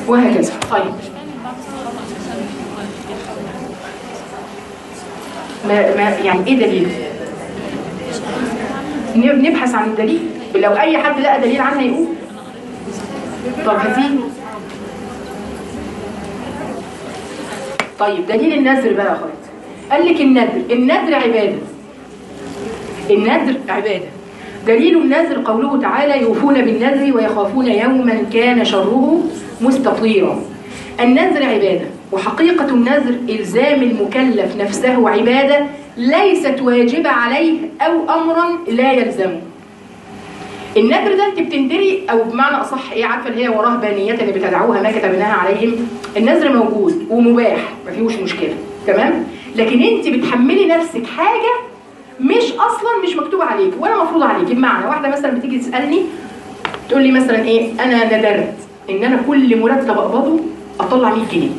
وهكذا طيب ما ما يعني ايه دليل ن- نبحث عن الدليل لو اي حد لقى دليل عنها يقول طب هاتيه طيب دليل النذر بقى يا اخوات قال لك النذر النذر عباده النذر عباده دليل النذر قوله تعالى يوفون بالنذر ويخافون يوما كان شره مستطيرا النذر عباده وحقيقه النذر الزام المكلف نفسه عباده ليست واجبه عليه او امرا لا يلزمه النذر ده انت بتندري او بمعنى اصح ايه عارفه اللي هي ورهبانيه اللي بتدعوها ما كتبناها عليهم النذر موجود ومباح ما فيهوش مشكله تمام لكن انت بتحملي نفسك حاجه مش اصلا مش مكتوبه عليك ولا مفروضه عليك بمعنى واحده مثلا بتيجي تسالني تقول لي مثلا ايه انا ندرت ان انا كل مرتب اقبضه اطلع 100 جنيه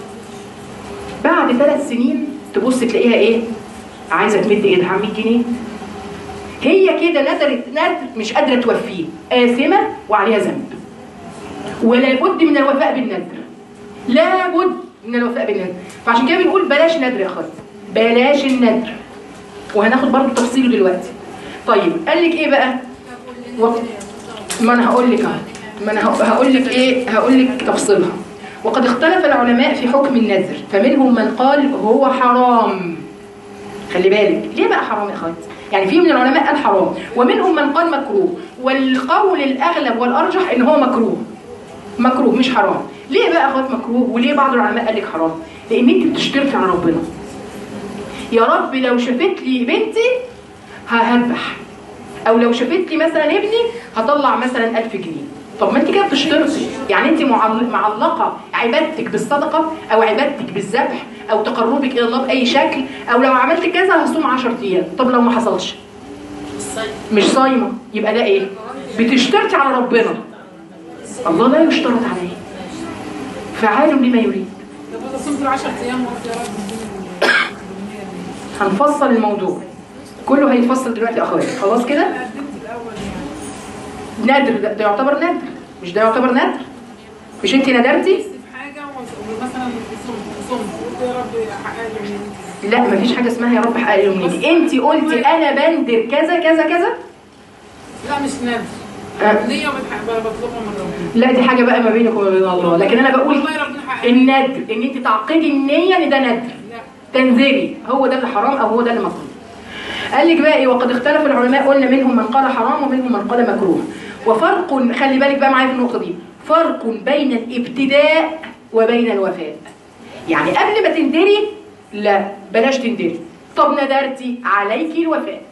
بعد ثلاث سنين تبص تلاقيها ايه عايزه تمد ايدها على 100 جنيه هي كده ندرت ندر مش قادره توفيه آثمه وعليها ذنب ولا بد من الوفاء بالندر لا بد من الوفاء بالندر فعشان كده بنقول بلاش ندر يا اخوات بلاش الندر وهناخد برضه تفصيله دلوقتي طيب قال لك ايه بقى و... ما انا هقول لك اهو ما انا هقول لك ايه هقول لك تفصيلها وقد اختلف العلماء في حكم النذر فمنهم من قال هو حرام خلي بالك ليه بقى حرام يا اخوات يعني في من العلماء قال حرام ومنهم من قال مكروه والقول الاغلب والارجح ان هو مكروه مكروه مش حرام ليه بقى يا اخوات مكروه وليه بعض العلماء قال لك حرام لان انت بتشتركي على ربنا يا رب لو شفت لي بنتي هذبح او لو شفت لي مثلا ابني هطلع مثلا 1000 جنيه طب ما انت كده بتشترطي يعني انت معل- معلقه عبادتك بالصدقه او عبادتك بالذبح او تقربك الى الله باي شكل او لو عملت كذا هصوم 10 ايام طب لو ما حصلش مش صايمه يبقى ده ايه بتشترطي على ربنا الله لا يشترط عليه فعال لما يريد طب انا صمت 10 ايام وقت يا رب هنفصل الموضوع كله هيتفصل دلوقتي يا اخواتي خلاص كده انا قدمت الاول يعني نادر ده, ده يعتبر نادر مش ده يعتبر نادر مش انت ندرتي في حاجه ومثلا صمت صمت قلت يا رب حقق لي مني لا مفيش حاجه اسمها يا رب حقق لي امنيتي انت قلتي انا بندر كذا كذا كذا لا مش نادر آه. نية وبتح- بطلبها من ربنا لا دي حاجه بقى ما بينك وما بين الله لكن انا بقول والله ربنا حقق لي. الندر ان انت تعقدي النيه ان ده ندر لا تنذري هو ده اللي حرام او هو ده اللي مكروه قال لك بقى ايه وقد اختلف العلماء قلنا منهم من قال حرام ومنهم من قال مكروه وفرق خلي بالك بقى معايا في النقطه دي فرق بين الابتداء وبين الوفاء يعني قبل ما تندري لا بلاش تندري طب ندرتي عليك الوفاء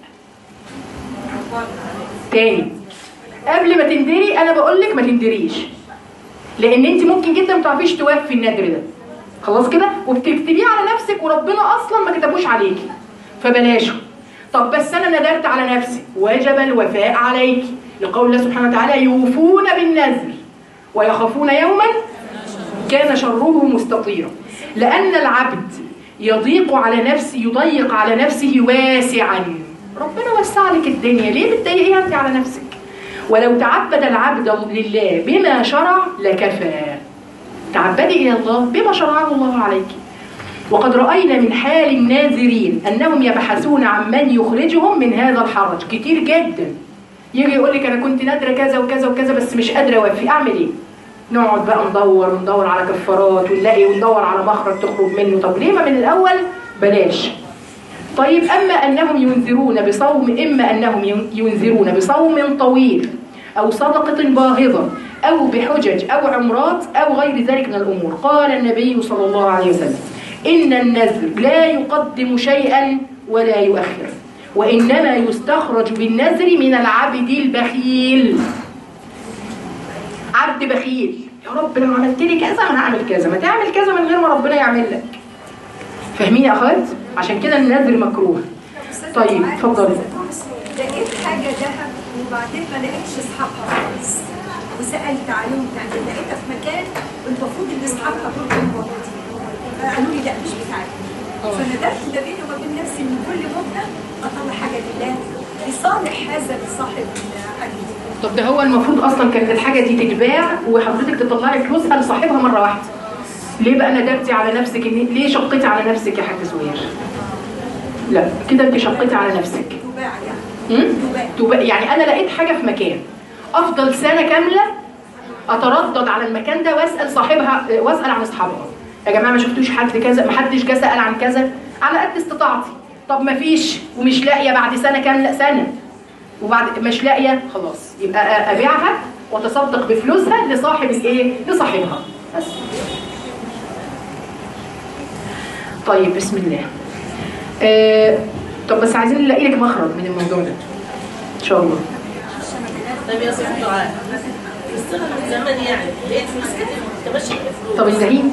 تاني قبل ما تندري انا بقول لك ما تندريش لان انت ممكن جدا ما تعرفيش توفي الندر ده خلاص كده وبتكتبيه على نفسك وربنا اصلا ما كتبوش عليكي فبلاشه طب بس انا ندرت على نفسي وجب الوفاء عليك لقول الله سبحانه وتعالى يوفون بالنذر ويخافون يوما كان شره مستطيرا لان العبد يضيق على نفسه يضيق على نفسه واسعا ربنا وسع لك الدنيا ليه بتضايقيها انت على نفسك ولو تعبد العبد لله بما شرع لكفى تعبدي الى الله بما شرعه الله عليك وقد راينا من حال الناذرين انهم يبحثون عن من يخرجهم من هذا الحرج كتير جدا يجي يقول لك انا كنت نادره كذا وكذا وكذا بس مش قادره اوفي اعمل ايه نقعد بقى ندور وندور على كفارات ونلاقي وندور على مخرج تخرج منه طب ليه ما من الاول بلاش طيب اما انهم ينذرون بصوم اما انهم ينذرون بصوم طويل او صدقه باهظه او بحجج او عمرات او غير ذلك من الامور قال النبي صلى الله عليه وسلم ان النذر لا يقدم شيئا ولا يؤخر وانما يستخرج بالنذر من العبد البخيل عبد بخيل يا رب لو عملت لي كذا انا هعمل كذا ما تعمل كذا من غير ما ربنا يعمل لك فاهمين يا اخوات عشان كده النذر مكروه طيب اتفضلي لقيت حاجة ذهب وبعدين ما لقيتش اصحابها خالص وسألت عليهم يعني لقيتها في مكان المفروض ان اصحابها دول كانوا موجودين فقالوا لي لا مش بتاعتي فندرت ده بيني وبين نفسي ان كل مدة اطلع حاجة لله لصالح هذا صاحب حديد طب ده هو المفروض اصلا كانت الحاجه دي تتباع وحضرتك تطلعي فلوسها لصاحبها مره واحده ليه بقى ندمتي على نفسك إن ليه شقيتي على نفسك يا حاج زوير لا كده انت شقيتي على نفسك تباع يعني هم؟ تبقى يعني انا لقيت حاجه في مكان افضل سنه كامله اتردد على المكان ده واسال صاحبها واسال عن اصحابها يا جماعه ما شفتوش حد كذا ما حدش جه سال عن كذا على قد استطاعتي طب ما فيش ومش لاقيه بعد سنه كامله سنه وبعد مش لاقيه خلاص يبقى أ- ابيعها واتصدق بفلوسها لصاحب الايه لصاحبها بس طيب بسم الله آه طب بس عايزين نلاقي لك مخرج من الموضوع ده ان شاء الله طيب يا صاحبي دعاء اشتغل من زمان يعني لقيت فلوس كتير تمشي فلوس طب الزهيم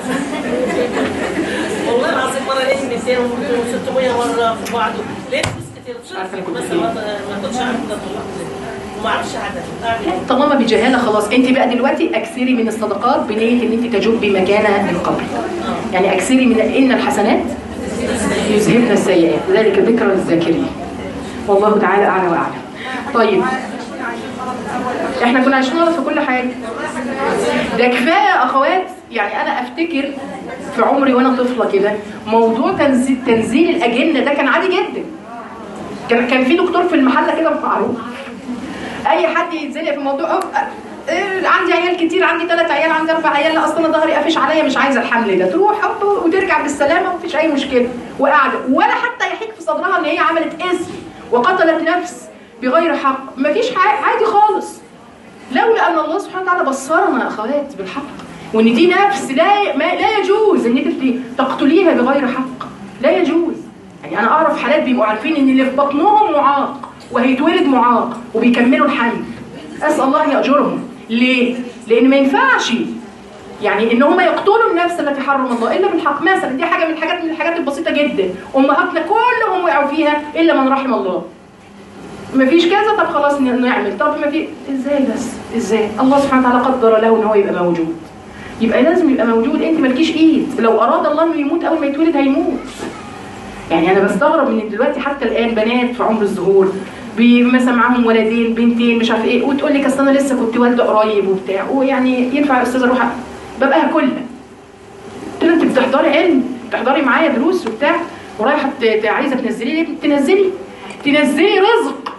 والله العظيم مره لقيت 200 و600 مره في بعضه لقيت فلوس كتير عارفة أنا بشرط كنت بس فين. ما ما كنتش عارفه ده طلعت وما اعرفش عدد اعمل ايه طالما بجهاله خلاص انت بقى دلوقتي اكثري من الصدقات بنيه ان انت تجبي مكانها القبر يعني اكثري من ان الحسنات يذهبن السيئات ذلك ذكرى للذاكرين والله تعالى اعلى واعلم طيب احنا كنا عايشين غلط في كل حاجه ده كفايه يا اخوات يعني انا افتكر في عمري وانا طفله كده موضوع تنزيل تنزيل الاجنه ده كان عادي جدا كان كان في دكتور في المحله كده معروف اي حد يتزنق في موضوع أوه، إيه، عندي عيال كتير عندي ثلاث عيال عندي اربع عيال لا اصل انا ظهري قافش عليا مش عايزه الحمل ده تروح أوه، وترجع بالسلامه ومفيش اي مشكله وقاعده ولا حتى يحيك في صدرها ان هي عملت اسم وقتلت نفس بغير حق مفيش حاجه عادي خالص لولا ان الله سبحانه وتعالى بصرنا يا اخوات بالحق وان دي نفس لا ما لا يجوز ان انت تقتليها بغير حق لا يجوز يعني انا اعرف حالات بيبقوا عارفين ان اللي في بطنهم معاق وهيتولد معاق وبيكملوا الحمل اسال الله ان ياجرهم ليه لان ما ينفعش يعني ان هم يقتلوا النفس التي حرم الله الا بالحق مثلا دي حاجه من الحاجات من الحاجات البسيطه جدا امهاتنا كلهم وقعوا فيها الا من رحم الله مفيش كذا طب خلاص ن- نعمل طب ما في ازاي بس ازاي الله سبحانه وتعالى قدر له ان هو يبقى موجود يبقى لازم يبقى موجود انت مالكيش ايد لو اراد الله انه يموت اول ما يتولد هيموت يعني انا بستغرب من دلوقتي حتى الان بنات في عمر الظهور بي- مثلا معاهم ولدين بنتين مش عارف ايه وتقول لك اصل انا لسه كنت والده قريب وبتاع ويعني ينفع يا استاذه اروح أ- ببقى كلها قلت له انت بتحضري علم بتحضري معايا دروس وبتاع ورايحه ت- ت- عايزه تنزلي لي تنزلي تنزلي رزق